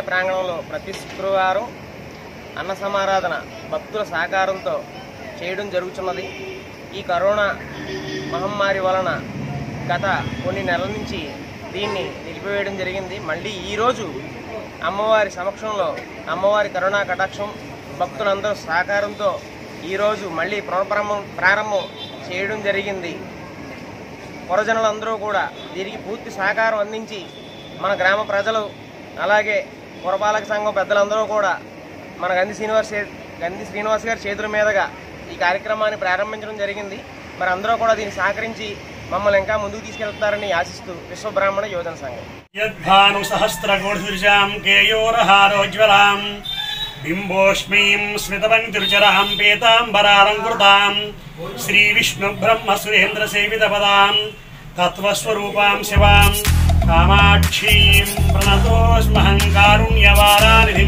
ప్రాంగణంలో ప్రతి శుక్రవారం అన్న సమారాధన భక్తుల సహకారంతో చేయడం జరుగుతున్నది ఈ కరోనా మహమ్మారి వలన గత కొన్ని నెలల నుంచి దీన్ని నిలిపివేయడం జరిగింది మళ్ళీ ఈరోజు అమ్మవారి సమక్షంలో అమ్మవారి కరుణా కటాక్షం భక్తులందరూ సహకారంతో ఈరోజు మళ్ళీ పునఃప్రారంభం ప్రారంభం చేయడం జరిగింది పురజనులందరూ కూడా దీనికి పూర్తి సహకారం అందించి మన గ్రామ ప్రజలు అలాగే పురపాలక సంఘం పెద్దలందరూ కూడా మన గంధి శ్రీనివాస్ చే- గంధి శ్రీనివాస్ గారి చేతుల మీదుగా ఈ కార్యక్రమాన్ని ప్రారంభించడం జరిగింది మరి అందరూ కూడా దీన్ని సహకరించి మమ్మల్ని ఇంకా ముందుకు తీసుకెళ్తారని ఆశిస్తూ విశ్వబ్రాహ్మణ యోజన సంఘం యద్భాను సహస్రకోటిర్జాం కేయోరహారోజ్వలాం బింబోష్మీం స్మితపంక్తిరుచరాం పీతాంబరాలంకృతాం శ్రీ విష్ణు బ్రహ్మ సురేంద్ర సేవిత పదాం తత్వస్వరూపాం శివాం కామాక్షీం ప్రణతోస్మహం కారుణ్యవారానిధిం